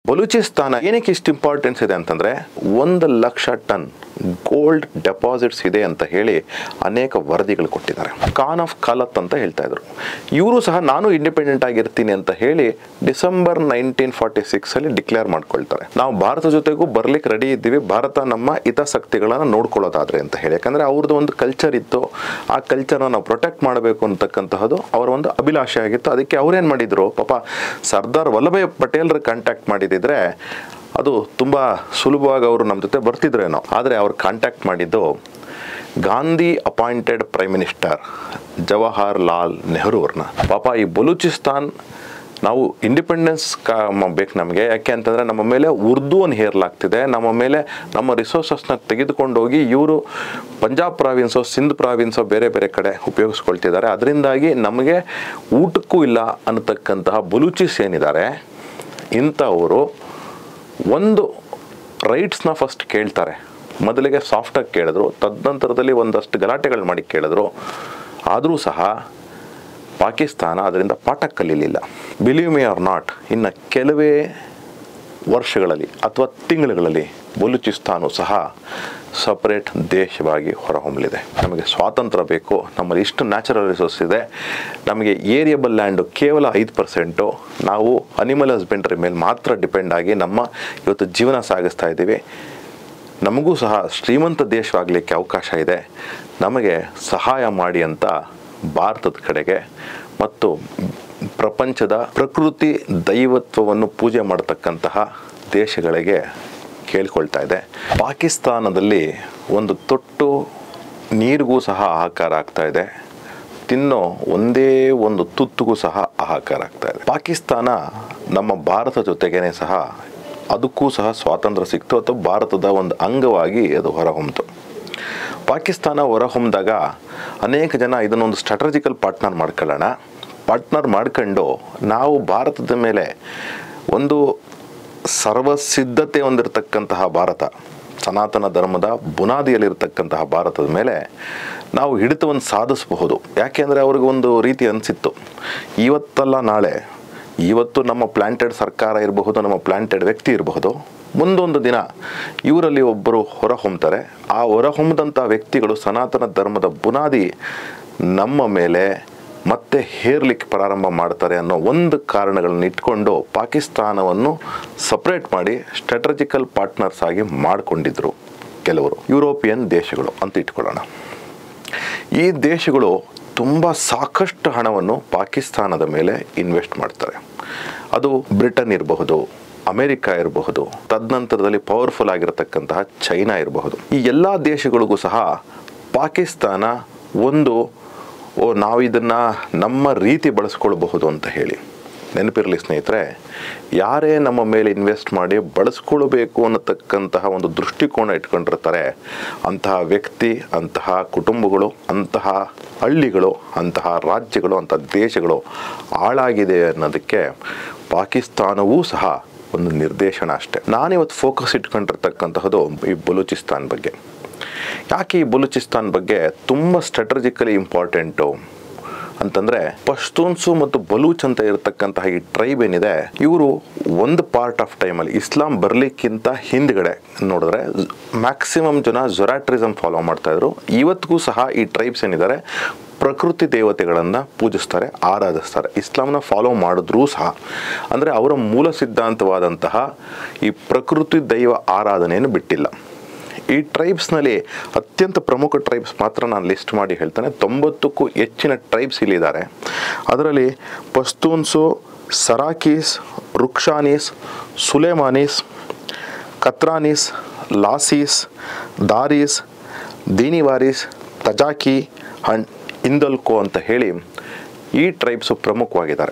ಬಲೂಚಿಸ್ತಾನ ಏನಕ್ಕೆ ಇಷ್ಟು ಇಂಪಾರ್ಟೆನ್ಸ್ ಇದೆ ಅಂತಂದರೆ ಒಂದು ಲಕ್ಷ ಟನ್ ಗೋಲ್ಡ್ ಡೆಪಾಸಿಟ್ಸ್ ಇದೆ ಅಂತ ಹೇಳಿ ಅನೇಕ ವರದಿಗಳು ಕೊಟ್ಟಿದ್ದಾರೆ ಖಾನ್ ಆಫ್ ಖಲತ್ ಅಂತ ಹೇಳ್ತಾ ಇದ್ರು ಇವರು ಸಹ ನಾನು ಇಂಡಿಪೆಂಡೆಂಟ್ ಆಗಿರ್ತೀನಿ ಅಂತ ಹೇಳಿ ಡಿಸೆಂಬರ್ ನೈನ್ಟೀನ್ ಫಾರ್ಟಿ ಸಿಕ್ಸಲ್ಲಿ ಡಿಕ್ಲೇರ್ ಮಾಡ್ಕೊಳ್ತಾರೆ ನಾವು ಭಾರತ ಜೊತೆಗೂ ಬರ್ಲಿಕ್ಕೆ ರೆಡಿ ಇದ್ದೀವಿ ಭಾರತ ನಮ್ಮ ಹಿತಾಸಕ್ತಿಗಳನ್ನು ನೋಡ್ಕೊಳ್ಳೋದಾದ್ರೆ ಅಂತ ಹೇಳಿ ಯಾಕಂದರೆ ಅವ್ರದ್ದು ಒಂದು ಕಲ್ಚರ್ ಇತ್ತು ಆ ಕಲ್ಚರ್ನ ನಾವು ಪ್ರೊಟೆಕ್ಟ್ ಮಾಡಬೇಕು ಅಂತಕ್ಕಂತಹದ್ದು ಅವರ ಒಂದು ಅಭಿಲಾಷೆ ಆಗಿತ್ತು ಅದಕ್ಕೆ ಅವ್ರೇನು ಮಾಡಿದ್ರು ಪಾಪ ಸರ್ದಾರ್ ವಲ್ಲಭಾಯ್ ಪಟೇಲ್ರ ಕಾಂಟ್ಯಾಕ್ಟ್ ಮಾಡಿದಿದ್ರೆ ಅದು ತುಂಬ ಸುಲಭವಾಗಿ ಅವರು ನಮ್ಮ ಜೊತೆ ಬರ್ತಿದ್ರೇನೋ ಆದರೆ ಅವ್ರು ಕಾಂಟ್ಯಾಕ್ಟ್ ಮಾಡಿದ್ದು Gandhi appointed prime minister Jawahar Lal Nehru ಅವ್ರನ್ನ ಪಾಪ ಈ ಬಲೂಚಿಸ್ತಾನ್ ನಾವು ಇಂಡಿಪೆಂಡೆನ್ಸ್ ಕಾ ಬೇಕು ನಮಗೆ ಯಾಕೆ ಅಂತಂದರೆ ನಮ್ಮ ಮೇಲೆ ಉರ್ದುವನ್ನು ಹೇರಲಾಗ್ತಿದೆ ನಮ್ಮ ಮೇಲೆ ನಮ್ಮ ರಿಸೋರ್ಸಸ್ನ ತೆಗೆದುಕೊಂಡು ಹೋಗಿ ಇವರು ಪಂಜಾಬ್ ಪ್ರಾವಿನ್ಸೋ ಸಿಂಧ್ ಪ್ರಾವಿನ್ಸೋ ಬೇರೆ ಬೇರೆ ಕಡೆ ಉಪಯೋಗಿಸ್ಕೊಳ್ತಿದ್ದಾರೆ ಅದರಿಂದಾಗಿ ನಮಗೆ ಊಟಕ್ಕೂ ಇಲ್ಲ ಅನ್ನತಕ್ಕಂತಹ ಬಲೂಚಿಸ್ ಏನಿದ್ದಾರೆ ಇಂಥವರು ಒಂದು ರೈಟ್ಸ್ನ ಫಸ್ಟ್ ಕೇಳ್ತಾರೆ ಮೊದಲಿಗೆ ಸಾಫ್ಟಾಗಿ ಕೇಳಿದ್ರು ತದನಂತರದಲ್ಲಿ ಒಂದಷ್ಟು ಗಲಾಟೆಗಳು ಮಾಡಿ ಕೇಳಿದ್ರು ಆದರೂ ಸಹ ಪಾಕಿಸ್ತಾನ ಅದರಿಂದ ಪಾಠ ಕಲೀಲಿಲ್ಲ ಬಿಲೀವ್ ಮಿ ಆರ್ ನಾಟ್ ಇನ್ನು ಕೆಲವೇ ವರ್ಷಗಳಲ್ಲಿ ಅಥವಾ ತಿಂಗಳುಗಳಲ್ಲಿ ಬಲೂಚಿಸ್ತಾನು ಸಹ ಸಪರೇಟ್ ದೇಶವಾಗಿ ಹೊರಹೊಮ್ಮಲಿದೆ ನಮಗೆ ಸ್ವಾತಂತ್ರ್ಯ ಬೇಕು ನಮ್ಮಲ್ಲಿ ಇಷ್ಟು ನ್ಯಾಚುರಲ್ ರಿಸೋರ್ಸ್ ಇದೆ ನಮಗೆ ಏರಿಯಬಲ್ ಲ್ಯಾಂಡು ಕೇವಲ ಐದು ಪರ್ಸೆಂಟು ನಾವು ಅನಿಮಲ್ ಹಸ್ಬೆಂಡ್ರಿ ಮೇಲೆ ಮಾತ್ರ ಡಿಪೆಂಡ್ ಆಗಿ ನಮ್ಮ ಇವತ್ತು ಜೀವನ ಸಾಗಿಸ್ತಾ ಇದ್ದೀವಿ ನಮಗೂ ಸಹ ಶ್ರೀಮಂತ ದೇಶವಾಗಲಿಕ್ಕೆ ಅವಕಾಶ ಇದೆ ನಮಗೆ ಸಹಾಯ ಮಾಡಿ ಅಂತ ಭಾರತದ ಕಡೆಗೆ ಮತ್ತು ಪ್ರಪಂಚದ ಪ್ರಕೃತಿ ದೈವತ್ವವನ್ನು ಪೂಜೆ ಮಾಡತಕ್ಕಂತಹ ದೇಶಗಳಿಗೆ ಕೇಳ್ಕೊಳ್ತಾ ಇದೆ ಪಾಕಿಸ್ತಾನದಲ್ಲಿ ಒಂದು ತೊಟ್ಟು ನೀರಿಗೂ ಸಹ ಹಾಹಾಕಾರ ಆಗ್ತಾ ಇದೆ ತಿನ್ನೋ ಒಂದೇ ಒಂದು ತುತ್ತಿಗೂ ಸಹ ಹಾಹಾಕಾರ ಆಗ್ತಾ ಇದೆ ಪಾಕಿಸ್ತಾನ ನಮ್ಮ ಭಾರತ ಜೊತೆಗೇನೆ ಸಹ ಅದಕ್ಕೂ ಸಹ ಸ್ವಾತಂತ್ರ್ಯ ಸಿಕ್ತು ಅಥವಾ ಭಾರತದ ಒಂದು ಅಂಗವಾಗಿ ಅದು ಹೊರಹೊಮ್ಮಿತು ಪಾಕಿಸ್ತಾನ ಹೊರಹೊಮ್ಮಿದಾಗ ಅನೇಕ ಜನ ಇದನ್ನೊಂದು ಸ್ಟ್ರಾಟಜಿಕಲ್ ಪಾರ್ಟ್ನರ್ ಮಾಡ್ಕೊಳ್ಳೋಣ ಪಾರ್ಟ್ನರ್ ಮಾಡ್ಕೊಂಡು ನಾವು ಭಾರತದ ಮೇಲೆ ಒಂದು ಸರ್ವಸಿದ್ಧತೆ ಹೊಂದಿರತಕ್ಕಂತಹ ಭಾರತ ಸನಾತನ ಧರ್ಮದ ಬುನಾದಿಯಲ್ಲಿರ್ತಕ್ಕಂತಹ ಭಾರತದ ಮೇಲೆ ನಾವು ಹಿಡಿತವನ್ನು ಸಾಧಿಸಬಹುದು ಯಾಕೆಂದರೆ ಅವ್ರಿಗೆ ಒಂದು ರೀತಿ ಅನಿಸಿತ್ತು ಇವತ್ತಲ್ಲ ನಾಳೆ ಇವತ್ತು ನಮ್ಮ ಪ್ಲಾಂಟೆಡ್ ಸರ್ಕಾರ ಇರಬಹುದು ನಮ್ಮ ಪ್ಲಾಂಟೆಡ್ ವ್ಯಕ್ತಿ ಇರಬಹುದು ಮುಂದೊಂದು ದಿನ ಇವರಲ್ಲಿ ಒಬ್ಬರು ಹೊರಹೊಮ್ತಾರೆ ಆ ಹೊರಹೊಮ್ಮದಂಥ ವ್ಯಕ್ತಿಗಳು ಸನಾತನ ಧರ್ಮದ ಬುನಾದಿ ನಮ್ಮ ಮೇಲೆ ಮತ್ತೆ ಹೇರ್ಲಿಕ್ಕೆ ಪ್ರಾರಂಭ ಮಾಡ್ತಾರೆ ಅನ್ನೋ ಒಂದು ಕಾರಣಗಳನ್ನ ಇಟ್ಕೊಂಡು ಪಾಕಿಸ್ತಾನವನ್ನು ಸಪ್ರೇಟ್ ಮಾಡಿ ಸ್ಟ್ರಾಟಜಿಕಲ್ ಪಾರ್ಟ್ನರ್ಸ್ ಆಗಿ ಮಾಡಿಕೊಂಡಿದ್ರು ಕೆಲವರು ಯುರೋಪಿಯನ್ ದೇಶಗಳು ಅಂತ ಇಟ್ಕೊಳ್ಳೋಣ ಈ ದೇಶಗಳು ತುಂಬ ಸಾಕಷ್ಟು ಹಣವನ್ನು ಪಾಕಿಸ್ತಾನದ ಮೇಲೆ ಇನ್ವೆಸ್ಟ್ ಮಾಡ್ತಾರೆ ಅದು ಬ್ರಿಟನ್ ಇರಬಹುದು ಅಮೆರಿಕ ಇರಬಹುದು ತದನಂತರದಲ್ಲಿ ಪವರ್ಫುಲ್ ಆಗಿರತಕ್ಕಂತಹ ಚೈನಾ ಇರಬಹುದು ಈ ಎಲ್ಲ ದೇಶಗಳಿಗೂ ಸಹ ಪಾಕಿಸ್ತಾನ ಒಂದು ಓ ನಾವು ಇದನ್ನು ನಮ್ಮ ರೀತಿ ಬಳಸ್ಕೊಳ್ಬಹುದು ಅಂತ ಹೇಳಿ ನೆನಪಿರಲಿ ಸ್ನೇಹಿತರೆ ಯಾರೇ ನಮ್ಮ ಮೇಲೆ ಇನ್ವೆಸ್ಟ್ ಮಾಡಿ ಬಳಸ್ಕೊಳ್ಬೇಕು ಅನ್ನತಕ್ಕಂತಹ ಒಂದು ದೃಷ್ಟಿಕೋನ ಇಟ್ಕೊಂಡಿರ್ತಾರೆ ಅಂತಹ ವ್ಯಕ್ತಿ ಅಂತಹ ಕುಟುಂಬಗಳು ಅಂತಹ ಹಳ್ಳಿಗಳು ಅಂತಹ ರಾಜ್ಯಗಳು ಅಂತಹ ದೇಶಗಳು ಹಾಳಾಗಿದೆ ಅನ್ನೋದಕ್ಕೆ ಪಾಕಿಸ್ತಾನವೂ ಸಹ ಒಂದು ನಿರ್ದೇಶನ ಅಷ್ಟೆ ನಾನಿವತ್ತು ಫೋಕಸ್ ಇಟ್ಕೊಂಡಿರ್ತಕ್ಕಂತಹದ್ದು ಈ ಬಲೂಚಿಸ್ತಾನ್ ಬಗ್ಗೆ ಯಾಕೆ ಈ ಬಲೂಚಿಸ್ತಾನ್ ಬಗ್ಗೆ ತುಂಬ ಸ್ಟ್ರಾಟಜಿಕಲಿ ಇಂಪಾರ್ಟೆಂಟು ಅಂತಂದರೆ ಪಶ್ತೂನ್ಸು ಮತ್ತು ಬಲೂಚ್ ಅಂತ ಇರತಕ್ಕಂತಹ ಈ ಟ್ರೈಬ್ ಏನಿದೆ ಇವರು ಒಂದು ಪಾರ್ಟ್ ಆಫ್ ಟೈಮಲ್ಲಿ ಇಸ್ಲಾಂ ಬರಲಿಕ್ಕಿಂತ ಹಿಂದ್ಗಡೆ ನೋಡಿದ್ರೆ ಮ್ಯಾಕ್ಸಿಮಮ್ ಜನ ಜೊರಾಟ್ರಿಸಮ್ ಫಾಲೋ ಮಾಡ್ತಾ ಇದ್ರು ಇವತ್ತಿಗೂ ಸಹ ಈ ಟ್ರೈಬ್ಸ್ ಏನಿದ್ದಾರೆ ಪ್ರಕೃತಿ ದೇವತೆಗಳನ್ನು ಪೂಜಿಸ್ತಾರೆ ಆರಾಧಿಸ್ತಾರೆ ಇಸ್ಲಾಂನ ಫಾಲೋ ಮಾಡಿದ್ರೂ ಸಹ ಅಂದರೆ ಅವರ ಮೂಲ ಸಿದ್ಧಾಂತವಾದಂತಹ ಈ ಪ್ರಕೃತಿ ದೈವ ಆರಾಧನೆಯನ್ನು ಬಿಟ್ಟಿಲ್ಲ ಈ ಟ್ರೈಬ್ಸ್ನಲ್ಲಿ ಅತ್ಯಂತ ಪ್ರಮುಖ ಟ್ರೈಬ್ಸ್ ಮಾತ್ರ ನಾನು ಲಿಸ್ಟ್ ಮಾಡಿ ಹೇಳ್ತೇನೆ ತೊಂಬತ್ತಕ್ಕೂ ಹೆಚ್ಚಿನ ಟ್ರೈಬ್ಸ್ ಇಲ್ಲಿದ್ದಾರೆ ಅದರಲ್ಲಿ ಪಸ್ತೂನ್ಸು ಸರಾಕೀಸ್ ರುಕ್ಷಾನೀಸ್ ಸುಲೇಮಾನೀಸ್ ಕತ್ರಾನೀಸ್ ಲಾಸೀಸ್ ದಾರೀಸ್ ದೀನಿವಾರೀಸ್ ತಜಾಕಿ ಅಂಡ್ ಇಂದಲ್ಕೋ ಅಂತ ಹೇಳಿ ಈ ಟ್ರೈಬ್ಸು ಪ್ರಮುಖವಾಗಿದ್ದಾರೆ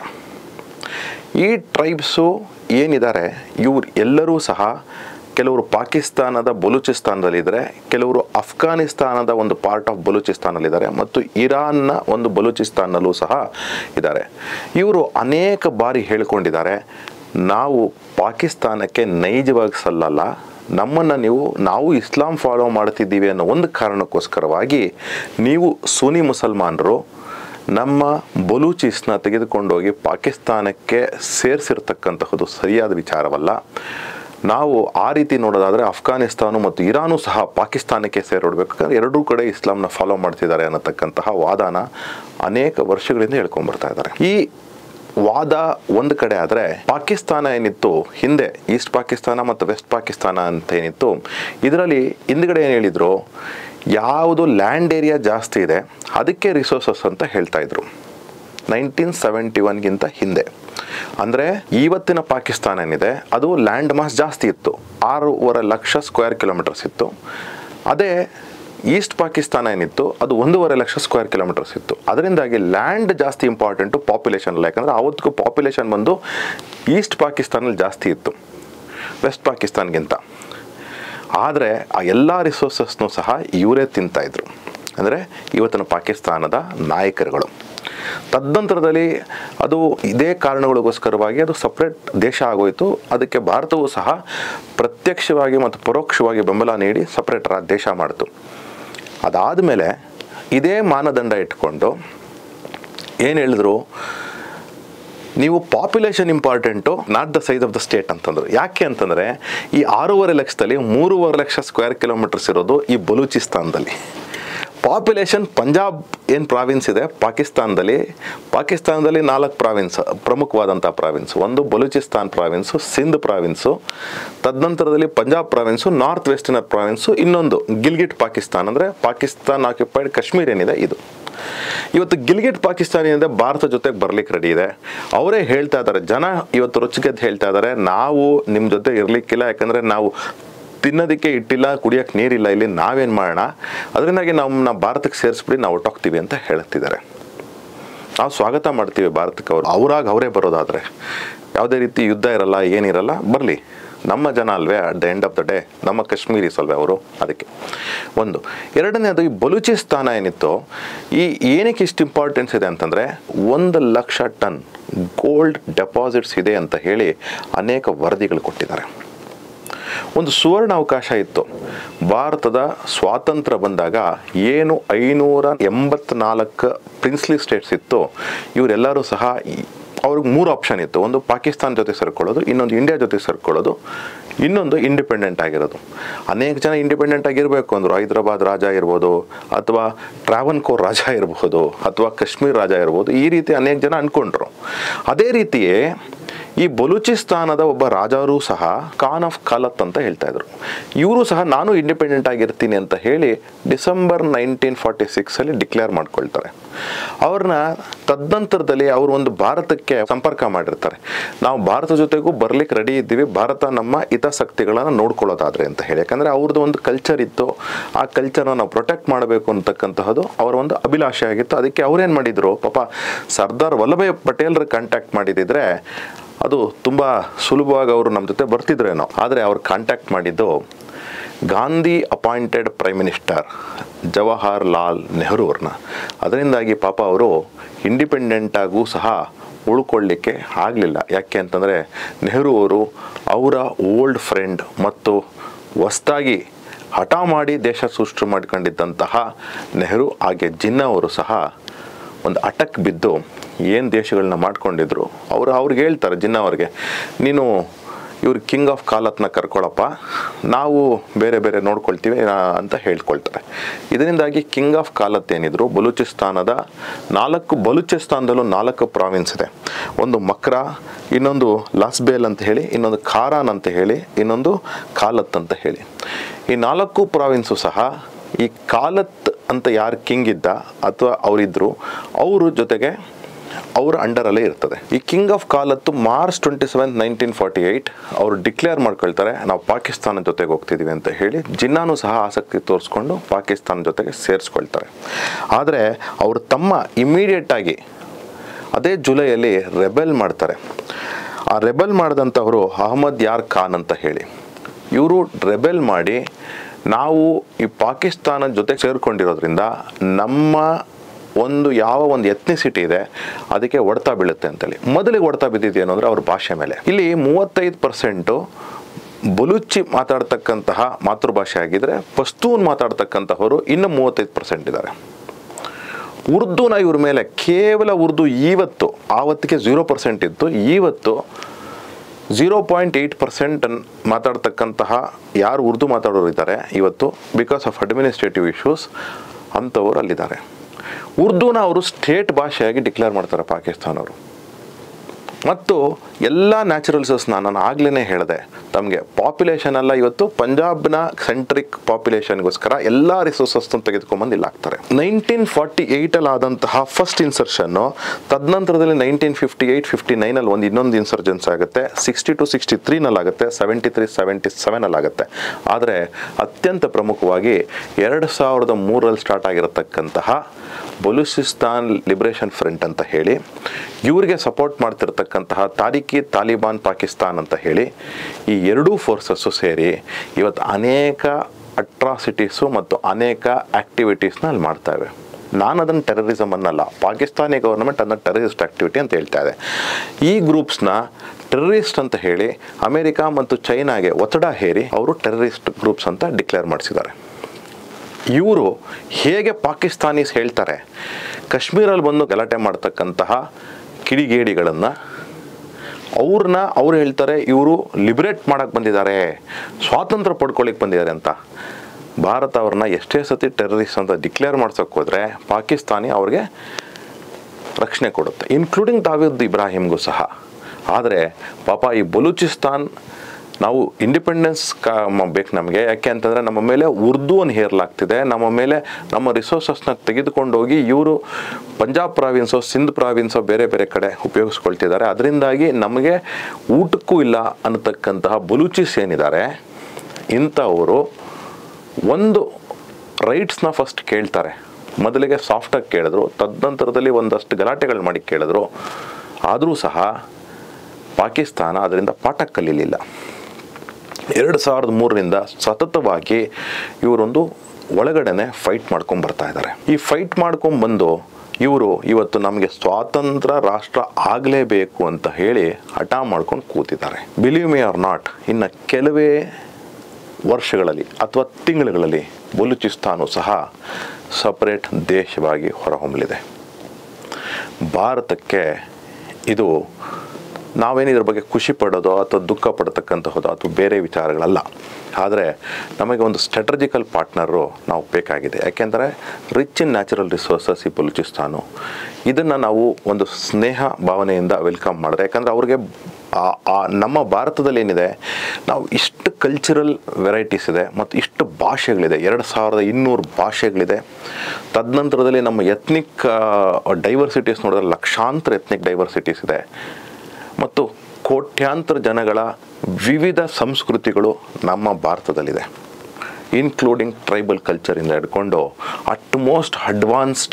ಈ ಟ್ರೈಬ್ಸು ಏನಿದ್ದಾರೆ ಇವ್ರು ಎಲ್ಲರೂ ಸಹ ಕೆಲವರು ಪಾಕಿಸ್ತಾನದ ಬಲೂಚಿಸ್ತಾನದಲ್ಲಿದ್ದಾರೆ ಕೆಲವರು ಅಫ್ಘಾನಿಸ್ತಾನದ ಒಂದು ಪಾರ್ಟ್ ಆಫ್ ಬಲೂಚಿಸ್ತಾನಲ್ಲಿದ್ದಾರೆ ಮತ್ತು ಇರಾನ್ನ ಒಂದು ಬಲೂಚಿಸ್ತಾನಲ್ಲೂ ಸಹ ಇದ್ದಾರೆ ಇವರು ಅನೇಕ ಬಾರಿ ಹೇಳ್ಕೊಂಡಿದ್ದಾರೆ ನಾವು ಪಾಕಿಸ್ತಾನಕ್ಕೆ ನೈಜವಾಗಿ ಸಲ್ಲಲ್ಲ ನಮ್ಮನ್ನು ನೀವು ನಾವು ಇಸ್ಲಾಂ ಫಾಲೋ ಮಾಡ್ತಿದ್ದೀವಿ ಅನ್ನೋ ಒಂದು ಕಾರಣಕ್ಕೋಸ್ಕರವಾಗಿ ನೀವು ಸುನಿ ಮುಸಲ್ಮಾನರು ನಮ್ಮ ಬಲೂಚಿಸ್ನ ತೆಗೆದುಕೊಂಡೋಗಿ ಪಾಕಿಸ್ತಾನಕ್ಕೆ ಸೇರಿಸಿರ್ತಕ್ಕಂತಹದ್ದು ಸರಿಯಾದ ವಿಚಾರವಲ್ಲ ನಾವು ಆ ರೀತಿ ನೋಡೋದಾದರೆ ಅಫ್ಘಾನಿಸ್ತಾನ ಮತ್ತು ಇರಾನು ಸಹ ಪಾಕಿಸ್ತಾನಕ್ಕೆ ಸೇರಿಡ್ಬೇಕು ಯಾಕಂದ್ರೆ ಎರಡೂ ಕಡೆ ಇಸ್ಲಾಂನ ಫಾಲೋ ಮಾಡ್ತಿದ್ದಾರೆ ಅನ್ನತಕ್ಕಂತಹ ವಾದನ ಅನೇಕ ವರ್ಷಗಳಿಂದ ಹೇಳ್ಕೊಂಡ್ಬರ್ತಾ ಇದ್ದಾರೆ ಈ ವಾದ ಒಂದು ಕಡೆ ಆದರೆ ಪಾಕಿಸ್ತಾನ ಏನಿತ್ತು ಹಿಂದೆ ಈಸ್ಟ್ ಪಾಕಿಸ್ತಾನ ಮತ್ತು ವೆಸ್ಟ್ ಪಾಕಿಸ್ತಾನ ಅಂತ ಏನಿತ್ತು ಇದರಲ್ಲಿ ಹಿಂದ್ಗಡೆ ಏನು ಹೇಳಿದ್ರು ಯಾವುದು ಲ್ಯಾಂಡ್ ಏರಿಯಾ ಜಾಸ್ತಿ ಇದೆ ಅದಕ್ಕೆ ರಿಸೋರ್ಸಸ್ ಅಂತ ಹೇಳ್ತಾ ಇದ್ರು ನೈನ್ಟೀನ್ ಸೆವೆಂಟಿ ಒನ್ಗಿಂತ ಹಿಂದೆ ಅಂದರೆ ಇವತ್ತಿನ ಪಾಕಿಸ್ತಾನ ಏನಿದೆ ಅದು ಲ್ಯಾಂಡ್ ಮಾಸ್ ಜಾಸ್ತಿ ಇತ್ತು ಆರೂವರೆ ಲಕ್ಷ ಸ್ಕ್ವೇರ್ ಕಿಲೋಮೀಟರ್ಸ್ ಇತ್ತು ಅದೇ ಈಸ್ಟ್ ಪಾಕಿಸ್ತಾನ ಏನಿತ್ತು ಅದು ಒಂದೂವರೆ ಲಕ್ಷ ಸ್ಕ್ವೇರ್ ಕಿಲೋಮೀಟರ್ಸ್ ಇತ್ತು ಅದರಿಂದಾಗಿ ಲ್ಯಾಂಡ್ ಜಾಸ್ತಿ ಇಂಪಾರ್ಟೆಂಟು ಪಾಪ್ಯುಲೇಷನ್ ಅಲ್ಲ ಯಾಕಂದರೆ ಅವತ್ತಿಗೂ ಪಾಪ್ಯುಲೇಷನ್ ಬಂದು ಈಸ್ಟ್ ಪಾಕಿಸ್ತಾನಲ್ಲಿ ಜಾಸ್ತಿ ಇತ್ತು ವೆಸ್ಟ್ ಪಾಕಿಸ್ತಾನ್ಗಿಂತ ಆದರೆ ಆ ಎಲ್ಲ ರಿಸೋರ್ಸಸ್ನೂ ಸಹ ಇವರೇ ತಿಂತಾಯಿದ್ರು ಅಂದರೆ ಇವತ್ತಿನ ಪಾಕಿಸ್ತಾನದ ನಾಯಕರುಗಳು ತದನಂತರದಲ್ಲಿ ಅದು ಇದೇ ಕಾರಣಗಳಿಗೋಸ್ಕರವಾಗಿ ಅದು ಸಪ್ರೇಟ್ ದೇಶ ಆಗೋಯಿತು ಅದಕ್ಕೆ ಭಾರತವು ಸಹ ಪ್ರತ್ಯಕ್ಷವಾಗಿ ಮತ್ತು ಪರೋಕ್ಷವಾಗಿ ಬೆಂಬಲ ನೀಡಿ ಸಪ್ರೇಟ್ ರಾ ದೇಶ ಮಾಡಿತು ಅದಾದಮೇಲೆ ಇದೇ ಮಾನದಂಡ ಇಟ್ಕೊಂಡು ಏನು ಹೇಳಿದ್ರು ನೀವು population important not the size of the state ಅಂತಂದ್ರು ಯಾಕೆ ಅಂತಂದರೆ ಈ ಆರೂವರೆ ಲಕ್ಷದಲ್ಲಿ ಮೂರುವರೆ ಲಕ್ಷ ಸ್ಕ್ವೇರ್ ಕಿಲೋಮೀಟರ್ಸ್ ಇರೋದು ಈ ಬಲೂಚಿಸ್ತಾನದಲ್ಲಿ ಪಾಪ್ಯುಲೇಷನ್ ಪಂಜಾಬ್ ಏನು ಪ್ರಾವಿನ್ಸ್ ಇದೆ ಪಾಕಿಸ್ತಾನದಲ್ಲಿ ಪಾಕಿಸ್ತಾನದಲ್ಲಿ ನಾಲ್ಕು ಪ್ರಾವಿನ್ಸ್ ಪ್ರಮುಖವಾದಂಥ ಪ್ರಾವಿನ್ಸ್ ಒಂದು ಬಲೂಚಿಸ್ತಾನ್ ಪ್ರಾವಿನ್ಸು ಸಿಂಧ್ ಪ್ರಾವಿನ್ಸು ತದನಂತರದಲ್ಲಿ ಪಂಜಾಬ್ ಪ್ರಾವಿನ್ಸು ನಾರ್ತ್ ವೆಸ್ಟರ್ನರ್ ಪ್ರಾವಿನ್ಸು ಇನ್ನೊಂದು ಗಿಲ್ಗಿಟ್ ಪಾಕಿಸ್ತಾನ್ ಅಂದರೆ ಪಾಕಿಸ್ತಾನ್ ಆಕ್ಯುಪೈಡ್ ಕಾಶ್ಮೀರ್ ಏನಿದೆ ಇದು ಇವತ್ತು ಗಿಲ್ಗಿಟ್ ಪಾಕಿಸ್ತಾನ ಏನಿದೆ ಭಾರತ ಜೊತೆಗೆ ಬರ್ಲಿಕ್ಕೆ ರೆಡಿ ಇದೆ ಅವರೇ ಹೇಳ್ತಾ ಇದ್ದಾರೆ ಜನ ಇವತ್ತು ರುಚಿಗೆದ್ದು ಹೇಳ್ತಾ ಇದ್ದಾರೆ ನಾವು ನಿಮ್ಮ ಜೊತೆ ಇರಲಿಕ್ಕಿಲ್ಲ ಯಾಕಂದರೆ ನಾವು ತಿನ್ನೋದಕ್ಕೆ ಇಟ್ಟಿಲ್ಲ ಕುಡಿಯೋಕ್ಕೆ ನೀರಿಲ್ಲ ಇಲ್ಲಿ ನಾವೇನು ಮಾಡೋಣ ಅದರಿಂದಾಗಿ ನಮ್ಮನ್ನ ಭಾರತಕ್ಕೆ ಸೇರಿಸ್ಬಿಡಿ ನಾವು ಹೊಟ್ಟೋಗ್ತೀವಿ ಅಂತ ಹೇಳ್ತಿದ್ದಾರೆ ನಾವು ಸ್ವಾಗತ ಮಾಡ್ತೀವಿ ಭಾರತಕ್ಕೆ ಅವರು ಅವರಾಗ ಅವರೇ ಬರೋದಾದರೆ ಯಾವುದೇ ರೀತಿ ಯುದ್ಧ ಇರಲ್ಲ ಏನಿರಲ್ಲ ಬರಲಿ ನಮ್ಮ ಜನ ಅಲ್ವೇ at the end of the day ನಮ್ಮ ಕಾಶ್ಮೀರೀಸ್ ಅಲ್ವೇ ಅವರು ಅದಕ್ಕೆ ಒಂದು ಎರಡನೇದು ಈ ಬಲೂಚಿಸ್ತಾನ ಏನಿತ್ತು ಈ ಏನಕ್ಕೆ ಇಷ್ಟು ಇಂಪಾರ್ಟೆನ್ಸ್ ಇದೆ ಅಂತಂದರೆ ಒಂದು ಲಕ್ಷ ಟನ್ ಗೋಲ್ಡ್ ಡೆಪಾಸಿಟ್ಸ್ ಇದೆ ಅಂತ ಹೇಳಿ ಅನೇಕ ವರದಿಗಳು ಕೊಟ್ಟಿದ್ದಾರೆ ಒಂದು ಸುವರ್ಣ ಅವಕಾಶ ಇತ್ತು ಭಾರತದ ಸ್ವಾತಂತ್ರ್ಯ ಬಂದಾಗ ಏನು ಐನೂರ ಎಂಬತ್ನಾಲ್ಕು ಪ್ರಿನ್ಸ್ಲಿ ಸ್ಟೇಟ್ಸ್ ಇತ್ತು ಇವರೆಲ್ಲರೂ ಸಹ ಈ- ಅವ್ರಿಗೆ ಮೂರು ಆಪ್ಷನ್ ಇತ್ತು ಒಂದು ಪಾಕಿಸ್ತಾನ ಜೊತೆ ಸೇರ್ಕೊಳ್ಳೋದು ಇನ್ನೊಂದು ಇಂಡಿಯಾ ಜೊತೆ ಸೇರ್ಕೊಳ್ಳೋದು ಇನ್ನೊಂದು ಇಂಡಿಪೆಂಡೆಂಟ್ ಆಗಿರೋದು ಅನೇಕ ಜನ ಇಂಡಿಪೆಂಡೆಂಟ್ ಆಗಿರಬೇಕು ಅಂದರು ಹೈದರಾಬಾದ್ ರಾಜ ಇರ್ಬೋದು ಅಥವಾ ಟ್ರಾವನ್ಕೋರ್ ರಾಜ ಇರ್ಬೋದು ಅಥವಾ ಕಾಶ್ಮೀರ್ ರಾಜ ಇರ್ಬೋದು ಈ ರೀತಿ ಅನೇಕ ಜನ ಅಂದ್ಕೊಂಡ್ರು ಅದೇ ರೀತಿಯೇ ಈ ಬಲೂಚಿಸ್ತಾನದ ಒಬ್ಬ ರಾಜರು ಸಹ ಖಾನ್ ಆಫ್ ಖಾಲತ್ ಅಂತ ಹೇಳ್ತಾ ಇದ್ರು ಇವರು ಸಹ ನಾನು ಇಂಡಿಪೆಂಡೆಂಟ್ ಆಗಿರ್ತೀನಿ ಅಂತ ಹೇಳಿ ಡಿಸೆಂಬರ್ ನೈನ್ಟೀನ್ ಫಾರ್ಟಿ ಸಿಕ್ಸಲ್ಲಿ ಡಿಕ್ಲೇರ್ ಮಾಡ್ಕೊಳ್ತಾರೆ ಅವ್ರನ್ನ ತದನಂತರದಲ್ಲಿ ಅವರು ಒಂದು ಭಾರತಕ್ಕೆ ಸಂಪರ್ಕ ಮಾಡಿರ್ತಾರೆ ನಾವು ಭಾರತ ಜೊತೆಗೂ ಬರ್ಲಿಕ್ಕೆ ರೆಡಿ ಇದ್ದೀವಿ ಭಾರತ ನಮ್ಮ ಹಿತಾಸಕ್ತಿಗಳನ್ನು ನೋಡ್ಕೊಳ್ಳೋದಾದ್ರೆ ಅಂತ ಹೇಳಿ ಯಾಕಂದರೆ ಅವ್ರದ್ದು ಒಂದು ಕಲ್ಚರ್ ಇತ್ತು ಆ ಕಲ್ಚರ್ನ ನಾವು ಪ್ರೊಟೆಕ್ಟ್ ಮಾಡಬೇಕು ಅಂತಕ್ಕಂತಹದ್ದು ಅವರ ಒಂದು ಅಭಿಲಾಷೆ ಆಗಿತ್ತು ಅದಕ್ಕೆ ಅವ್ರೇನು ಮಾಡಿದ್ರು ಪಾಪ ಸರ್ದಾರ್ ವಲ್ಲಭಾಯ್ ಪಟೇಲ್ರ ಕಾಂಟ್ಯಾಕ್ಟ್ ಮಾಡಿದಿದ್ರೆ ಅದು ತುಂಬ ಸುಲಭವಾಗಿ ಅವರು ನಮ್ಮ ಜೊತೆ ಬರ್ತಿದ್ರೇನೋ ಆದರೆ ಅವ್ರು ಕಾಂಟ್ಯಾಕ್ಟ್ ಮಾಡಿದ್ದು Gandhi appointed prime minister Jawahar Lal Nehru ಅವ್ರನ್ನ ಅದರಿಂದಾಗಿ ಪಾಪ ಅವರು ಇಂಡಿಪೆಂಡೆಂಟಾಗೂ ಸಹ ಉಳ್ಕೊಳ್ಳಿಕ್ಕೆ ಆಗಲಿಲ್ಲ ಯಾಕೆ ಅಂತಂದರೆ ನೆಹರು ಅವರು ಅವರ ಓಲ್ಡ್ ಫ್ರೆಂಡ್ ಮತ್ತು ಹೊಸ್ದಾಗಿ ಹಠ ಮಾಡಿ ದೇಶ ಸೃಷ್ಟಿ ಮಾಡ್ಕೊಂಡಿದ್ದಂತಹ ನೆಹರು ಹಾಗೆ ಜಿನ್ನಾ ಅವರು ಸಹ ಒಂದು ಅಟಕ್ ಬಿದ್ದು ಏನು ದೇಶಗಳನ್ನ ಮಾಡ್ಕೊಂಡಿದ್ರು ಅವರು ಅವ್ರಿಗೆ ಹೇಳ್ತಾರೆ ಜಿನ್ನಾ ಅವ್ರಿಗೆ ನೀನು ಇವ್ರು ಕಿಂಗ್ ಆಫ್ ಕಾಲತ್ನ ಕರ್ಕೊಳಪ್ಪ ನಾವು ಬೇರೆ ಬೇರೆ ನೋಡ್ಕೊಳ್ತೀವಿ ಆ, ಅಂತ ಹೇಳ್ಕೊಳ್ತಾರೆ ಇದರಿಂದಾಗಿ ಕಿಂಗ್ ಆಫ್ ಕಾಲತ್ ಏನಿದ್ರು ಬಲೂಚಿಸ್ತಾನದ ನಾಲ್ಕು ಬಲೂಚಿಸ್ತಾನದಲ್ಲೂ ನಾಲ್ಕು ಪ್ರಾವಿನ್ಸ್ ಇದೆ ಒಂದು ಮಕ್ರಾ ಇನ್ನೊಂದು ಲಾಸ್ಬೇಲ್ ಅಂತ ಹೇಳಿ ಇನ್ನೊಂದು ಖಾರಾನ್ ಅಂತ ಹೇಳಿ ಇನ್ನೊಂದು ಕಾಲತ್ ಅಂತ ಹೇಳಿ ಈ ನಾಲ್ಕು ಪ್ರಾವಿನ್ಸು ಸಹ ಈ ಕಾಲತ್ ಅಂತ ಯಾರು ಕಿಂಗ್ ಇದ್ದ ಅಥವಾ ಅವರಿದ್ರು ಅವರು ಜೊತೆಗೆ ಅವರ ಅಂಡರಲ್ಲೇ ಇರ್ತದೆ ಈ king of Kalat March twenty seventh nineteen forty eight ಅವರು ಡಿಕ್ಲೇರ್ ಮಾಡ್ಕೊಳ್ತಾರೆ ನಾವು ಪಾಕಿಸ್ತಾನ ಜೊತೆಗೆ ಹೋಗ್ತಿದ್ದೀವಿ ಅಂತ ಹೇಳಿ ಜಿನ್ನಾನು ಸಹ ಆಸಕ್ತಿ ತೋರಿಸ್ಕೊಂಡು ಪಾಕಿಸ್ತಾನ ಜೊತೆಗೆ ಸೇರಿಸ್ಕೊಳ್ತಾರೆ ಆದರೆ ಅವರು ತಮ್ಮ ಇಮಿಡಿಯೇಟ್ ಆಗಿ ಅದೇ ಜುಲೈಯಲ್ಲಿ ರೆಬೆಲ್ ಮಾಡ್ತಾರೆ ಆ ರೆಬೆಲ್ ಮಾಡಿದಂಥವರು ಅಹಮದ್ ಯಾರ್ ಖಾನ್ ಅಂತ ಹೇಳಿ ಇವರು ರೆಬೆಲ್ ಮಾಡಿ ನಾವು ಈ ಪಾಕಿಸ್ತಾನ ಜೊತೆ ಸೇರ್ಕೊಂಡಿರೋದ್ರಿಂದ ನಮ್ಮ ಒಂದು ಯಾವ ಒಂದು ಎತ್ನಿಸಿಟಿ ಇದೆ ಅದಕ್ಕೆ ಹೊಡೆತ ಬೀಳುತ್ತೆ ಅಂತೇಳಿ ಮೊದಲಿಗೆ ಹೊಡೆತ ಬಿದ್ದಿದ್ದೇನು ಅಂದರೆ ಅವ್ರ ಭಾಷೆ ಮೇಲೆ ಇಲ್ಲಿ ಮೂವತ್ತೈದು ಪರ್ಸೆಂಟು ಬಲುಚಿ ಮಾತಾಡ್ತಕ್ಕಂತಹ ಮಾತೃಭಾಷೆ ಆಗಿದ್ರೆ ಪಸ್ತೂನ್ ಮಾತಾಡ್ತಕ್ಕಂತಹವರು ಇನ್ನು ಮೂವತ್ತೈದು ಪರ್ಸೆಂಟ್ ಇದ್ದಾರೆ ಉರ್ದುನ ಇವ್ರ ಮೇಲೆ ಕೇವಲ ಉರ್ದು ಇವತ್ತು ಆವತ್ತಿಗೆ ಝೀರೋ ಪರ್ಸೆಂಟ್ ಇತ್ತು ಇವತ್ತು ಝೀರೋ ಪಾಯಿಂಟ್ ಏಯ್ಟ್ ಪರ್ಸೆಂಟ್ ಮಾತಾಡ್ತಕ್ಕಂತಹ ಯಾರು ಉರ್ದು ಮಾತಾಡೋರು ಇದ್ದಾರೆ ಇವತ್ತು ಬಿಕಾಸ್ ಆಫ್ ಅಡ್ಮಿನಿಸ್ಟ್ರೇಟಿವ್ ಇಶ್ಯೂಸ್ ಅಂಥವ್ರು ಅಲ್ಲಿದ್ದಾರೆ ಉರ್ದುನ ಅವರು ಸ್ಟೇಟ್ ಭಾಷೆಯಾಗಿ ಡಿಕ್ಲೇರ್ ಮಾಡ್ತಾರೆ ಪಾಕಿಸ್ತಾನವರು ಮತ್ತು ಎಲ್ಲ ನ್ಯಾಚುರಲ್ಸಸ್ನ ನಾನು ಆಗ್ಲೇ ಹೇಳಿದೆ ತಮಗೆ ಪಾಪ್ಯುಲೇಷನ್ ಎಲ್ಲ ಇವತ್ತು ಪಂಜಾಬ್ನ ಸೆಂಟ್ರಿಕ್ ಪಾಪ್ಯುಲೇಷನ್ಗೋಸ್ಕರ ಎಲ್ಲ ರಿಸೋರ್ಸಸ್ನ ತೆಗೆದುಕೊಂಬಂದು ಇಲ್ಲಿ ಹಾಕ್ತಾರೆ ನೈನ್ಟೀನ್ ಫಾರ್ಟಿ ಏಯ್ಟಲ್ಲಿ ಆದಂತಹ ಫಸ್ಟ್ ಇನ್ಸರ್ಷನ್ನು ತದನಂತರದಲ್ಲಿ ನೈನ್ಟೀನ್ ಫಿಫ್ಟಿ ಏಯ್ಟ್ ಫಿಫ್ಟಿ ನೈನಲ್ಲಿ ಒಂದು ಇನ್ನೊಂದು ಇನ್ಸರ್ಜೆನ್ಸ್ ಆಗುತ್ತೆ ಸಿಕ್ಸ್ಟಿ ಟು ಸಿಕ್ಸ್ಟಿ ತ್ರೀನಲ್ಲಿ ಆಗುತ್ತೆ ಸೆವೆಂಟಿ ತ್ರೀ ಸೆವೆಂಟಿ ಸೆವೆನಲ್ಲಿ ಆಗುತ್ತೆ ಆದರೆ ಅತ್ಯಂತ ಪ್ರಮುಖವಾಗಿ ಎರಡು ಸಾವಿರದ ಮೂರರಲ್ಲಿ ಸ್ಟಾರ್ಟ್ ಆಗಿರತಕ್ಕಂತಹ ಬಲೂಚಿಸ್ತಾನ್ ಲಿಬರೇಷನ್ ಫ್ರಂಟ್ ಅಂತ ಹೇಳಿ ಇವರಿಗೆ ಸಪೋರ್ಟ್ ಮಾಡ್ತಿರ್ತಕ್ಕಂತಹ ತಾರಿಕಿ ತಾಲಿಬಾನ್ ಪಾಕಿಸ್ತಾನ್ ಅಂತ ಹೇಳಿ ಈ ಎರಡೂ ಫೋರ್ಸಸ್ಸು ಸೇರಿ ಇವತ್ತು ಅನೇಕ ಅಟ್ರಾಸಿಟೀಸು ಮತ್ತು ಅನೇಕ ಆ್ಯಕ್ಟಿವಿಟೀಸ್ನ ಅಲ್ಲಿ ಮಾಡ್ತಾವೆ ನಾನು ಅದನ್ನು ಟೆರರಿಸಮ್ ಅನ್ನಲ್ಲ ಪಾಕಿಸ್ತಾನಿ ಗೌರ್ಮೆಂಟ್ ಅದನ್ನು ಟೆರರಿಸ್ಟ್ ಆ್ಯಕ್ಟಿವಿಟಿ ಅಂತ ಹೇಳ್ತಾ ಇದೆ ಈ ಗ್ರೂಪ್ಸ್ನ ಟೆರರಿಸ್ಟ್ ಅಂತ ಹೇಳಿ ಅಮೆರಿಕ ಮತ್ತು ಚೈನಾಗೆ ಒತ್ತಡ ಹೇರಿ ಅವರು ಟೆರರಿಸ್ಟ್ ಗ್ರೂಪ್ಸ್ ಅಂತ ಡಿಕ್ಲೇರ್ ಮಾಡಿಸಿದ್ದಾರೆ ಇವರು ಹೇಗೆ ಪಾಕಿಸ್ತಾನೀಸ್ ಹೇಳ್ತಾರೆ ಕಾಶ್ಮೀರಲ್ಲಿ ಬಂದು ಗಲಾಟೆ ಮಾಡ್ತಕ್ಕಂತಹ ಕಿಡಿಗೇಡಿಗಳನ್ನು ಅವ್ರನ್ನ ಅವ್ರು ಹೇಳ್ತಾರೆ ಇವರು ಲಿಬರೇಟ್ ಮಾಡಕ್ಕೆ ಬಂದಿದ್ದಾರೆ ಸ್ವಾತಂತ್ರ್ಯ ಪಡ್ಕೊಳ್ಳಿಕ್ಕೆ ಬಂದಿದ್ದಾರೆ ಅಂತ ಭಾರತ ಅವ್ರನ್ನ ಎಷ್ಟೇ ಸತಿ ಟೆರರಿಸ್ಟ್ ಅಂತ ಡಿಕ್ಲೇರ್ ಮಾಡ್ಸೋಕೆ ಹೋದರೆ ಪಾಕಿಸ್ತಾನಿ ಅವ್ರಿಗೆ ರಕ್ಷಣೆ ಕೊಡುತ್ತೆ ಇನ್ಕ್ಲೂಡಿಂಗ್ ತಾವಿದ್ ಇಬ್ರಾಹಿಂಗೂ ಸಹ ಆದರೆ ಪಾಪ ಈ ಬಲೂಚಿಸ್ತಾನ್ ನಾವು ಇಂಡಿಪೆಂಡೆನ್ಸ್ ಕಾ ಬೇಕು ನಮಗೆ ಯಾಕೆ ಅಂತಂದರೆ ನಮ್ಮ ಮೇಲೆ ಉರ್ದುವನ್ನು ಹೇರಲಾಗ್ತಿದೆ ನಮ್ಮ ಮೇಲೆ ನಮ್ಮ ರಿಸೋರ್ಸಸ್ನ ತೆಗೆದುಕೊಂಡೋಗಿ ಇವರು ಪಂಜಾಬ್ ಪ್ರಾವಿನ್ಸೋ ಸಿಂಧ್ ಪ್ರಾವಿನ್ಸೋ ಬೇರೆ ಬೇರೆ ಕಡೆ ಉಪಯೋಗಿಸ್ಕೊಳ್ತಿದ್ದಾರೆ ಅದರಿಂದಾಗಿ ನಮಗೆ ಊಟಕ್ಕೂ ಇಲ್ಲ ಅನ್ನತಕ್ಕಂತಹ ಬಲೂಚಿಸ್ ಏನಿದ್ದಾರೆ ಇಂಥವರು ಒಂದು ರೈಟ್ಸ್ನ ಫಸ್ಟ್ ಕೇಳ್ತಾರೆ ಮೊದಲಿಗೆ ಸಾಫ್ಟಾಗಿ ಕೇಳಿದ್ರು ತದನಂತರದಲ್ಲಿ ಒಂದಷ್ಟು ಗಲಾಟೆಗಳು ಮಾಡಿ ಕೇಳಿದ್ರು ಆದರೂ ಸಹ ಪಾಕಿಸ್ತಾನ ಅದರಿಂದ ಪಾಠ ಕಲೀಲಿಲ್ಲ ಎರಡು ಸಾವಿರದ ಮೂರರಿಂದ ಸತತವಾಗಿ ಇವರೊಂದು ಒಳಗಡೆನೆ ಫೈಟ್ ಮಾಡ್ಕೊಂಡು ಬರ್ತಾ ಇದ್ದಾರೆ ಈ ಫೈಟ್ ಮಾಡ್ಕೊಂಡು ಬಂದು ಇವರು ಇವತ್ತು ನಮಗೆ ಸ್ವಾತಂತ್ರ್ಯ ರಾಷ್ಟ್ರ ಆಗಲೇಬೇಕು ಅಂತ ಹೇಳಿ ಹಠ ಮಾಡ್ಕೊಂಡು ಕೂತಿದ್ದಾರೆ ಬಿಲೀವ್ ಮಿ ಆರ್ ನಾಟ್ ಇನ್ನು ಕೆಲವೇ ವರ್ಷಗಳಲ್ಲಿ ಅಥವಾ ತಿಂಗಳುಗಳಲ್ಲಿ ಬಲೂಚಿಸ್ತಾನು ಸಹ ಸಪರೇಟ್ ದೇಶವಾಗಿ ಹೊರಹೊಮ್ಮಲಿದೆ ಭಾರತಕ್ಕೆ ಇದು ನಾವೇನು ಇದ್ರ ಬಗ್ಗೆ ಖುಷಿ ಪಡೋದು ಅಥವಾ ದುಃಖ ಪಡತಕ್ಕಂತಹದ್ದು ಅಥವಾ ಬೇರೆ ವಿಚಾರಗಳಲ್ಲ ಆದರೆ ನಮಗೆ ಒಂದು ಸ್ಟ್ರಾಟಜಿಕಲ್ ಪಾರ್ಟ್ನರು ನಾವು ಬೇಕಾಗಿದೆ ಯಾಕೆಂದರೆ ರಿಚ್ ಇನ್ ನ್ಯಾಚುರಲ್ ರಿಸೋರ್ಸಸ್ ಈ ಬಲೂಚಿಸ್ತಾನು ಇದನ್ನು ನಾವು ಒಂದು ಸ್ನೇಹ ಭಾವನೆಯಿಂದ ವೆಲ್ಕಮ್ ಮಾಡಿದ್ರೆ ಯಾಕಂದರೆ ಅವ್ರಿಗೆ ಆ- ಆ ನಮ್ಮ ಭಾರತದಲ್ಲಿ ಏನಿದೆ ನಾವು ಇಷ್ಟು ಕಲ್ಚರಲ್ ವೆರೈಟೀಸ್ ಇದೆ ಮತ್ತು ಇಷ್ಟು ಭಾಷೆಗಳಿದೆ ಎರಡು ಸಾವಿರದ ಇನ್ನೂರು ಭಾಷೆಗಳಿದೆ ತದನಂತರದಲ್ಲಿ ನಮ್ಮ ಎತ್ನಿಕ್ ಡೈವರ್ಸಿಟೀಸ್ ನೋಡಿದ್ರೆ ಲಕ್ಷಾಂತರ ಎತ್ನಿಕ್ ಡೈವರ್ಸಿಟೀಸ್ ಇದೆ ಮತ್ತು ಕೋಟ್ಯಾಂತರ ಜನಗಳ ವಿವಿಧ ಸಂಸ್ಕೃತಿಗಳು ನಮ್ಮ ಭಾರತದಲ್ಲಿದೆ ಇನ್ಕ್ಲೂಡಿಂಗ್ ಟ್ರೈಬಲ್ ಕಲ್ಚರಿಂದ ಹಿಡ್ಕೊಂಡು ಅಟ್ ಮೋಸ್ಟ್ ಅಡ್ವಾನ್ಸ್ಡ್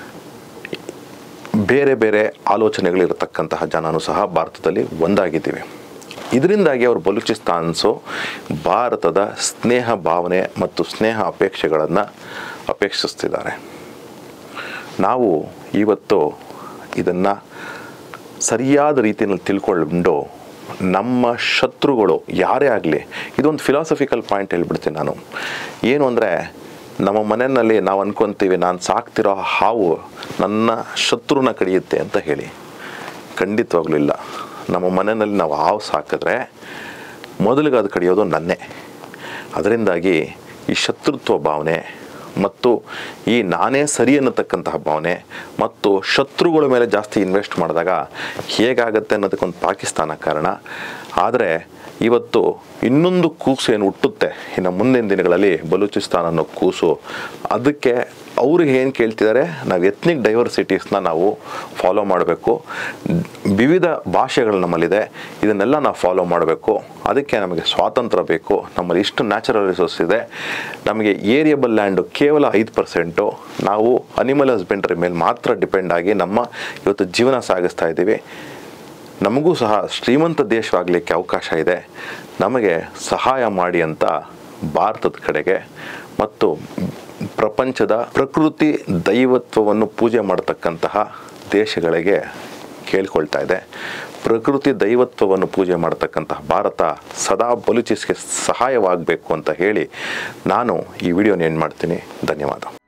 ಬೇರೆ ಬೇರೆ ಆಲೋಚನೆಗಳಿರತಕ್ಕಂತಹ ಜನನೂ ಸಹ ಭಾರತದಲ್ಲಿ ಒಂದಾಗಿದ್ದೀವಿ ಇದರಿಂದಾಗಿ ಅವರು ಬಲೂಚಿಸ್ತಾನ್ಸು ಭಾರತದ ಸ್ನೇಹ ಭಾವನೆ ಮತ್ತು ಸ್ನೇಹ ಅಪೇಕ್ಷೆಗಳನ್ನು ಅಪೇಕ್ಷಿಸ್ತಿದ್ದಾರೆ ನಾವು ಇವತ್ತು ಇದನ್ನು ಸರಿಯಾದ ರೀತಿಯಲ್ಲಿ ತಿಳ್ಕೊಂಡು ನಮ್ಮ ಶತ್ರುಗಳು ಯಾರೇ ಆಗಲಿ ಇದೊಂದು ಫಿಲಾಸಫಿಕಲ್ ಪಾಯಿಂಟ್ ಹೇಳ್ಬಿಡ್ತೀನಿ ನಾನು ಏನು ಅಂದರೆ ನಮ್ಮ ಮನೆಯಲ್ಲಿ ನಾವು ಅನ್ಕೊತೀವಿ ನಾನು ಸಾಕ್ತಿರೋ ಹಾವು ನನ್ನ ಶತ್ರುನ ಕಡಿಯುತ್ತೆ ಅಂತ ಹೇಳಿ ಖಂಡಿತವಾಗ್ಲೂ ಇಲ್ಲ ನಮ್ಮ ಮನೆಯಲ್ಲಿ ನಾವು ಹಾವು ಸಾಕಿದ್ರೆ ಮೊದಲಿಗೆ ಅದು ಕಡಿಯೋದು ನನ್ನೇ ಅದರಿಂದಾಗಿ ಈ ಶತ್ರುತ್ವ ಭಾವನೆ ಮತ್ತು ಈ ನಾನೇ ಸರಿ ಅನ್ನತಕ್ಕಂತಹ ಭಾವನೆ ಮತ್ತು ಶತ್ರುಗಳ ಮೇಲೆ ಜಾಸ್ತಿ ಇನ್ವೆಸ್ಟ್ ಮಾಡಿದಾಗ ಹೇಗಾಗತ್ತೆ ಅನ್ನೋದಕ್ಕೊಂದು ಪಾಕಿಸ್ತಾನ ಕಾರಣ ಆದರೆ ಇವತ್ತು ಇನ್ನೊಂದು ಕೂಸು ಏನು ಹುಟ್ಟುತ್ತೆ ಇನ್ನು ಮುಂದಿನ ದಿನಗಳಲ್ಲಿ ಬಲೂಚಿಸ್ತಾನ ಅನ್ನೋ ಕೂಸು ಅದಕ್ಕೆ ಅವ್ರಿಗೆ ಏನು ಕೇಳ್ತಿದ್ದಾರೆ ನಾವು ಎತ್ನಿಕ್ ಡೈವರ್ಸಿಟೀಸ್ನ ನಾವು ಫಾಲೋ ಮಾಡಬೇಕು ವಿವಿಧ ಭಾಷೆಗಳು ನಮ್ಮಲ್ಲಿದೆ ಇದನ್ನೆಲ್ಲ ನಾವು ಫಾಲೋ ಮಾಡಬೇಕು ಅದಕ್ಕೆ ನಮಗೆ ಸ್ವಾತಂತ್ರ್ಯ ಬೇಕು ನಮ್ಮಲ್ಲಿ ಇಷ್ಟು ನ್ಯಾಚುರಲ್ ರಿಸೋರ್ಸ್ ಇದೆ ನಮಗೆ ಏರಿಯಬಲ್ ಲ್ಯಾಂಡು ಕೇವಲ ಐದು ಪರ್ಸೆಂಟು ನಾವು ಅನಿಮಲ್ ಹಸ್ಬೆಂಡ್ರಿ ಮೇಲೆ ಮಾತ್ರ ಡಿಪೆಂಡ್ ಆಗಿ ನಮ್ಮ ಇವತ್ತು ಜೀವನ ಸಾಗಿಸ್ತಾ ಇದ್ದೀವಿ ನಮಗೂ ಸಹ ಶ್ರೀಮಂತ ದೇಶವಾಗಲಿಕ್ಕೆ ಅವಕಾಶ ಇದೆ ನಮಗೆ ಸಹಾಯ ಮಾಡಿ ಅಂತ ಭಾರತದ ಕಡೆಗೆ ಮತ್ತು ಪ್ರಪಂಚದ ಪ್ರಕೃತಿ ದೈವತ್ವವನ್ನು ಪೂಜೆ ಮಾಡತಕ್ಕಂತಹ ದೇಶಗಳಿಗೆ ಕೇಳ್ಕೊಳ್ತಾ ಇದೆ ಪ್ರಕೃತಿ ದೈವತ್ವವನ್ನು ಪೂಜೆ ಮಾಡತಕ್ಕಂತಹ ಭಾರತ ಸದಾ ಬಲೂಚಿಸ್ಗೆ ಸಹಾಯವಾಗಬೇಕು ಅಂತ ಹೇಳಿ ನಾನು ಈ ವಿಡಿಯೋನ ಏನು ಮಾಡ್ತೀನಿ ಧನ್ಯವಾದ